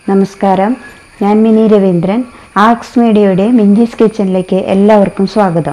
നമസ്കാരം ഞാൻ mini Raveendran arcs മീഡിയയുടെ മിഞ്ചീസ് കിച്ചണിലേക്ക് എല്ലാവർക്കും സ്വാഗതം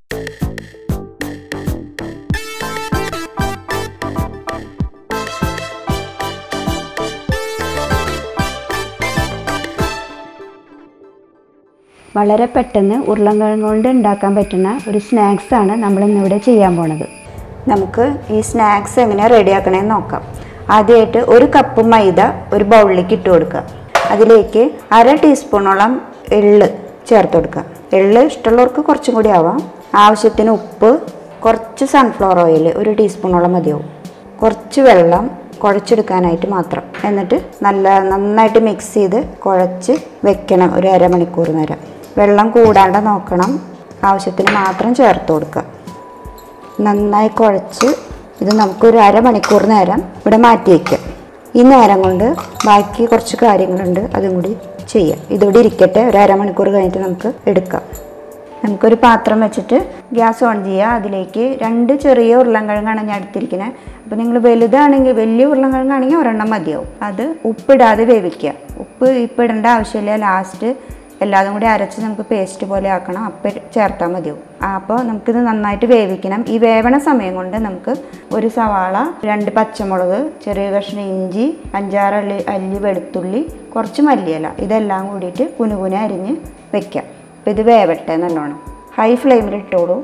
വളരെ പെട്ടെന്ന് ഉരുളൻകിഴങ്ങ് കൊണ്ട് ഉണ്ടാക്കാൻ പറ്റുന്ന ഒരു സ്നാക്സ് ആണ് നമ്മൾ ഇന്നിവിടെ ചെയ്യാൻ പോണത് നമുക്ക് ഈ സ്നാക്സ് എങ്ങനെ റെഡിയാക്കണമെന്ന് നോക്കാം ആദ്യമായിട്ട് ഒരു കപ്പ് മൈദ ഒരു ബൗളിലേക്ക് ഇട്ട് കൊടുക്കുക അതിലേക്ക് അര ടീസ്പൂണോളം എള്ള് ചേർത്ത് കൊടുക്കുക എള്ള് ഇഷ്ടമുള്ളവർക്ക് കുറച്ചും കൂടി ആവാം ആവശ്യത്തിന് ഉപ്പ് കുറച്ച് സൺഫ്ലവർ ഓയിൽ ഒരു ടീസ്പൂണോളം മതിയാവും കുറച്ച് വെള്ളം കുഴച്ചെടുക്കാനായിട്ട് മാത്രം എന്നിട്ട് നല്ല നന്നായിട്ട് മിക്സ് ചെയ്ത് കുഴച്ച് വെക്കണം ഒരു അരമണിക്കൂർ നേരം വെള്ളം കൂടാണ്ട് നോക്കണം ആവശ്യത്തിന് മാത്രം ചേർത്ത് കൊടുക്കുക നന്നായി കുഴച്ച് ഇത് നമുക്കൊരു അരമണിക്കൂർ നേരം ഇവിടെ മാറ്റി വയ്ക്കാം ഈ നേരം കൊണ്ട് ബാക്കി കുറച്ച് കാര്യങ്ങളുണ്ട് അതും കൂടി ചെയ്യാം ഇതിവിടെ ഇരിക്കട്ടെ ഒരു അരമണിക്കൂർ കഴിഞ്ഞിട്ട് നമുക്ക് എടുക്കാം നമുക്കൊരു പാത്രം വെച്ചിട്ട് ഗ്യാസ് ഓൺ ചെയ്യുക അതിലേക്ക് രണ്ട് ചെറിയ ഉരുളൻകിഴങ്ങാണ് ഞാൻ എടുത്തിരിക്കുന്നത് അപ്പോൾ നിങ്ങൾ വലുതാണെങ്കിൽ വലിയ ഉരുളൻകിഴങ്ങാണെങ്കിൽ ഒരെണ്ണം മതിയാവും അത് ഉപ്പിടാതെ വേവിക്കുക ഉപ്പ് ഇപ്പം ഇടേണ്ട ആവശ്യമില്ല ലാസ്റ്റ് എല്ലാതും കൂടി അരച്ച് നമുക്ക് പേസ്റ്റ് പോലെ ആക്കണം അപ്പം ചേർത്താൽ മതിയാവും ആ, അപ്പോൾ നമുക്കിത് നന്നായിട്ട് വേവിക്കണം ഈ വേവണ സമയം കൊണ്ട് നമുക്ക് ഒരു സവാള രണ്ട് പച്ചമുളക് ചെറിയ കഷ്ണം ഇഞ്ചി അഞ്ചാറ് അല്ലി അല്ലി വെളുത്തുള്ളി കുറച്ച് മല്ലിയില ഇതെല്ലാം കൂടിയിട്ട് കുനുകുന അരിഞ്ഞ് വെക്കാം അപ്പോൾ ഇത് വേവട്ടെ നല്ലോണം ഹൈ ഫ്ലെയിമിൽ ഇട്ടോളൂ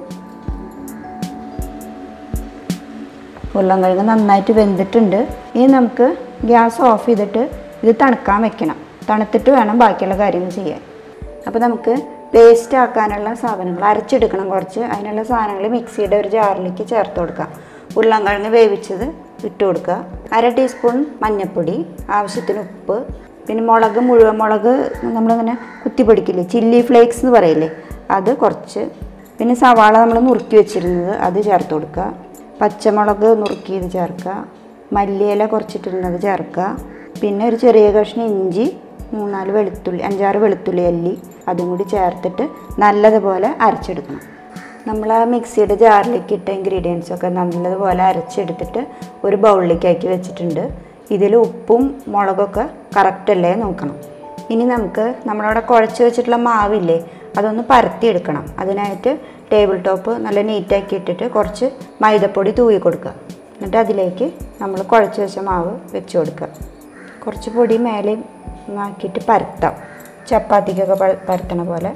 ഉരുളൻകിഴങ്ങ് നന്നായിട്ട് വെന്തിട്ടുണ്ട് ഇനി നമുക്ക് ഗ്യാസ് ഓഫ് ചെയ്തിട്ട് ഇത് തണുക്കാൻ വെക്കണം തണുത്തിട്ട് വേണം ബാക്കിയുള്ള കാര്യങ്ങൾ ചെയ്യാൻ അപ്പോൾ നമുക്ക് പേസ്റ്റ് ആക്കാനുള്ള സാധനങ്ങൾ അരച്ചെടുക്കണം കുറച്ച് അതിനുള്ള സാധനങ്ങൾ മിക്സിയുടെ ഒരു ജാറിലേക്ക് ചേർത്ത് കൊടുക്കാം ഉരുളൻകിഴങ്ങ് വേവിച്ചത് ഇട്ട് കൊടുക്കുക അര ടീസ്പൂൺ മഞ്ഞൾപ്പൊടി ആവശ്യത്തിന് ഉപ്പ് പിന്നെ മുളക് മുഴുവൻ മുളക് നമ്മളിങ്ങനെ കുത്തി പൊടിക്കില്ലേ ചില്ലി ഫ്ലേക്സ് എന്ന് പറയില്ലേ അത് കുറച്ച് പിന്നെ സവാള നമ്മൾ നുറുക്കി വെച്ചിരുന്നത് അത് ചേർത്ത് കൊടുക്കുക പച്ചമുളക് നുറുക്കിയത് ചേർക്കുക മല്ലിയില കുറച്ചിട്ടിരുന്നത് ചേർക്കുക പിന്നെ ഒരു ചെറിയ കഷ്ണം ഇഞ്ചി മൂന്നാല് വെളുത്തുള്ളി അഞ്ചാറ് വെളുത്തുള്ളി അല്ലി അതും കൂടി ചേർത്തിട്ട് നല്ലതുപോലെ അരച്ചെടുക്കണം നമ്മൾ ആ മിക്സിയുടെ ജാറിലേക്ക് ഇട്ട ഇൻഗ്രീഡിയൻസ് ഒക്കെ നല്ലതുപോലെ അരച്ചെടുത്തിട്ട് ഒരു ബൗളിലേക്ക് ആക്കി വെച്ചിട്ടുണ്ട് ഇതിൽ ഉപ്പും മുളകൊക്കെ കറക്റ്റ് അല്ലേ നോക്കണം ഇനി നമുക്ക് നമ്മളവിടെ കുഴച്ച് വെച്ചിട്ടുള്ള മാവില്ലേ അതൊന്ന് പരത്തിയെടുക്കണം അതിനായിട്ട് ടേബിൾ ടോപ്പ് നല്ല നീറ്റാക്കി ഇട്ടിട്ട് കുറച്ച് മൈദപ്പൊടി തൂവി കൊടുക്കുക എന്നിട്ട് അതിലേക്ക് നമ്മൾ കുഴച്ച് വെച്ച മാവ് വെച്ച് കൊടുക്കുക കുറച്ച് പൊടി മേലെ ആക്കിയിട്ട് പരത്താം ചപ്പാത്തിക്കൊക്കെ പ- പരത്തണ പോലെ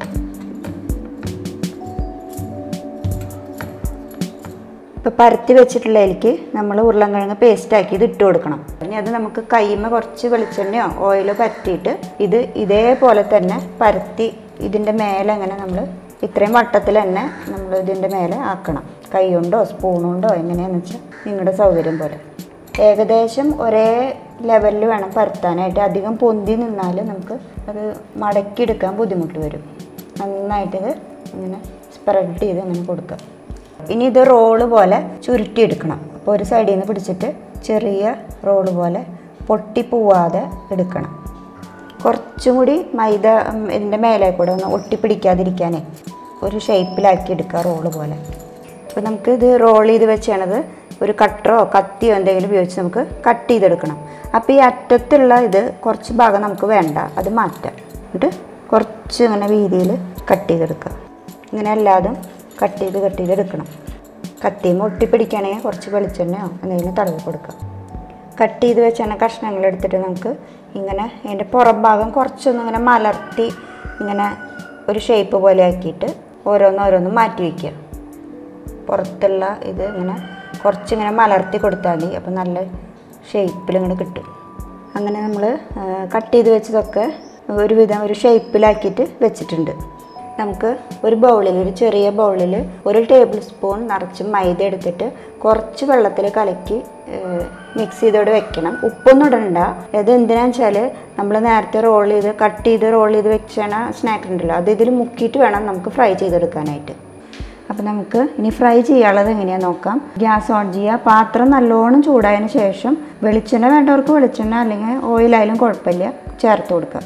ഇപ്പോൾ പരത്തി വെച്ചിട്ടുള്ളതിലേക്ക് നമ്മൾ ഉരുളൻകിഴങ്ങ് പേസ്റ്റ് ആക്കി ഇത് ഇട്ട് കൊടുക്കണം ഇനി അത് നമുക്ക് കൈമ കുറച്ച് വെളിച്ചെണ്ണയോ ഓയിലോ പരത്തിയിട്ട് ഇത് ഇതേപോലെ തന്നെ പരത്തി ഇതിൻ്റെ മേലെ അങ്ങനെ നമ്മൾ ഇത്രയും വട്ടത്തിൽ തന്നെ നമ്മൾ ഇതിൻ്റെ മേലെ ആക്കണം കൈ കൊണ്ടോ സ്പൂൺ കൊണ്ടോ എങ്ങനെയാണെന്ന് വെച്ചാൽ നിങ്ങളുടെ സൗകര്യം പോലെ ഏകദേശം ഒരേ ലെവലിൽ വേണം പരത്താനായിട്ട് അധികം പൊന്തി നിന്നാൽ നമുക്ക് അത് മടക്കിയെടുക്കാൻ ബുദ്ധിമുട്ട് വരും നന്നായിട്ട് ഇത് ഇങ്ങനെ സ്പ്രെഡ് ചെയ്ത് ഇങ്ങനെ കൊടുക്കുക ഇനി ഇത് റോള് പോലെ ചുരുട്ടിയെടുക്കണം അപ്പോൾ ഒരു സൈഡിൽ നിന്ന് പിടിച്ചിട്ട് ചെറിയ റോള് പോലെ പൊട്ടി പോവാതെ എടുക്കണം കുറച്ചും കൂടി മൈദ ഉം, ഇതിൻ്റെ മേലെ കൂടെ ഒന്ന് ഒട്ടിപ്പിടിക്കാതിരിക്കാനേ ഒരു ഷേപ്പിലാക്കി എടുക്കുക റോള് പോലെ അപ്പോൾ നമുക്ക് ഇത് റോൾ ചെയ്ത് വെച്ചാണത് ഒരു കട്ടറോ കത്തിയോ എന്തെങ്കിലും ഉപയോഗിച്ച് നമുക്ക് കട്ട് ചെയ്തെടുക്കണം അപ്പോൾ ഈ അറ്റത്തുള്ള ഇത് കുറച്ച് ഭാഗം നമുക്ക് വേണ്ട അത് മാറ്റാം എന്നിട്ട് കുറച്ച് ഇങ്ങനെ വീതിയിൽ കട്ട് ചെയ്തെടുക്കുക ഇങ്ങനെ എല്ലാതും കട്ട് ചെയ്ത് കട്ട് ചെയ്തെടുക്കണം കത്തിയുമ്പോൾ ഒട്ടിപ്പിടിക്കുകയാണെങ്കിൽ കുറച്ച് വെളിച്ചെണ്ണയോ എന്തെങ്കിലും തടവി കൊടുക്കുക കട്ട് ചെയ്ത് വെച്ചാണ് കഷ്ണങ്ങൾ എടുത്തിട്ട് നമുക്ക് ഇങ്ങനെ അതിൻ്റെ പുറം ഭാഗം കുറച്ചൊന്നും ഇങ്ങനെ മലർത്തി ഇങ്ങനെ ഒരു ഷേപ്പ് പോലെ ആക്കിയിട്ട് ഓരോന്നോരോന്നും മാറ്റി വയ്ക്കുക പുറത്തുള്ള ഇത് ഇങ്ങനെ കുറച്ചിങ്ങനെ മലർത്തി കൊടുത്താൽ മതി അപ്പോൾ നല്ല ഷേപ്പിൽ ഇങ്ങനെ കിട്ടും അങ്ങനെ നമ്മൾ കട്ട് ചെയ്ത് വെച്ചതൊക്കെ ഒരുവിധം ഒരു ഷേപ്പിലാക്കിയിട്ട് വെച്ചിട്ടുണ്ട് നമുക്ക് ഒരു ബൗളിൽ ഒരു ചെറിയ ബൗളിൽ ഒരു ടേബിൾ സ്പൂൺ നിറച്ച് മൈദ എടുത്തിട്ട് കുറച്ച് വെള്ളത്തിൽ കലക്കി മിക്സ് ചെയ്തോടെ വെക്കണം ഉപ്പൊന്നും ഇടണ്ട അത് എന്തിനാന്ന് വെച്ചാൽ നമ്മൾ നേരത്തെ റോൾ ചെയ്ത് കട്ട് ചെയ്ത് റോൾ ചെയ്ത് വെച്ചാണ് സ്നാക്ക് ഉണ്ടല്ലോ അത് ഇതിൽ മുക്കിയിട്ട് വേണം നമുക്ക് ഫ്രൈ ചെയ്തെടുക്കാനായിട്ട് അപ്പോൾ നമുക്ക് ഇനി ഫ്രൈ ചെയ്യാനുള്ളത് എങ്ങനെയാണെന്ന് നോക്കാം ഗ്യാസ് ഓൺ ചെയ്യുക പാത്രം നല്ലോണം ചൂടായതിന് ശേഷം വെളിച്ചെണ്ണ വേണ്ടവർക്ക് വെളിച്ചെണ്ണ അല്ലെങ്കിൽ ഓയിലായാലും കുഴപ്പമില്ല ചേർത്ത് കൊടുക്കുക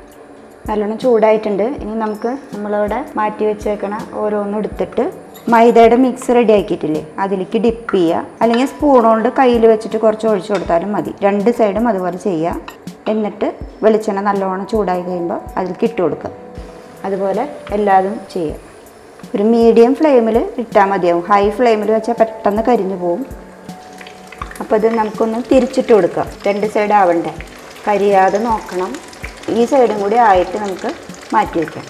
നല്ലോണം ചൂടായിട്ടുണ്ട് ഇനി നമുക്ക് നമ്മളിവിടെ മാറ്റി വെച്ചേക്കണ ഓരോന്നും എടുത്തിട്ട് മൈദയുടെ മിക്സ് റെഡി ആക്കിയിട്ടില്ലേ അതിലേക്ക് ഡിപ്പ് ചെയ്യുക അല്ലെങ്കിൽ സ്പൂൺ കൊണ്ട് കയ്യിൽ വെച്ചിട്ട് കുറച്ച് ഒഴിച്ചു കൊടുത്താലും മതി രണ്ട് സൈഡും അതുപോലെ ചെയ്യുക എന്നിട്ട് വെളിച്ചെണ്ണ നല്ലോണം ചൂടായി കഴിയുമ്പോൾ അതിലേക്ക് ഇട്ട് കൊടുക്കുക അതുപോലെ എല്ലാതും ചെയ്യുക ഒരു മീഡിയം ഫ്ലെയിമിൽ ഇട്ടാൽ മതിയാവും ഹൈ ഫ്ലെയിമിൽ വെച്ചാൽ പെട്ടെന്ന് കരിഞ്ഞു പോകും അപ്പോൾ ഇത് നമുക്കൊന്ന് തിരിച്ചിട്ട് കൊടുക്കാം രണ്ട് സൈഡ് ആവണ്ടേ കരിയാതെ നോക്കണം ഈ സൈഡും കൂടി ആയിട്ട് നമുക്ക് മാറ്റി വയ്ക്കാം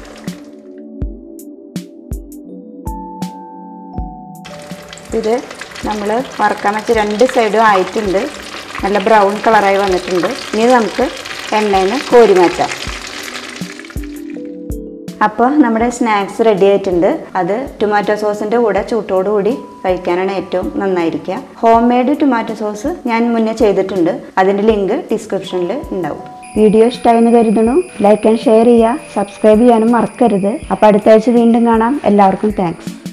ഇത് നമ്മൾ വറക്കാൻ വെച്ച് രണ്ട് സൈഡും ആയിട്ടുണ്ട് നല്ല ബ്രൗൺ കളറായി വന്നിട്ടുണ്ട് ഇനി നമുക്ക് എണ്ണയിൽ നിന്ന് കോരി മാറ്റാം അപ്പോൾ നമ്മുടെ സ്നാക്സ് റെഡി ആയിട്ടുണ്ട് അത് ടൊമാറ്റോ സോസിൻ്റെ കൂടെ ചൂട്ടോടുകൂടി കഴിക്കാനാണ് ഏറ്റവും നന്നായിരിക്കുക ഹോം മെയ്ഡ് ടൊമാറ്റോ സോസ് ഞാൻ മുന്നേ ചെയ്തിട്ടുണ്ട് അതിൻ്റെ ലിങ്ക് ഡിസ്ക്രിപ്ഷനിൽ ഉണ്ടാവും വീഡിയോ ഇഷ്ടമായെന്ന് കരുതണു ലൈക്ക് ആൻഡ് ഷെയർ ചെയ്യുക സബ്സ്ക്രൈബ് ചെയ്യാനും മറക്കരുത് അപ്പോൾ അടുത്ത ആഴ്ച വീണ്ടും കാണാം എല്ലാവർക്കും താങ്ക്സ്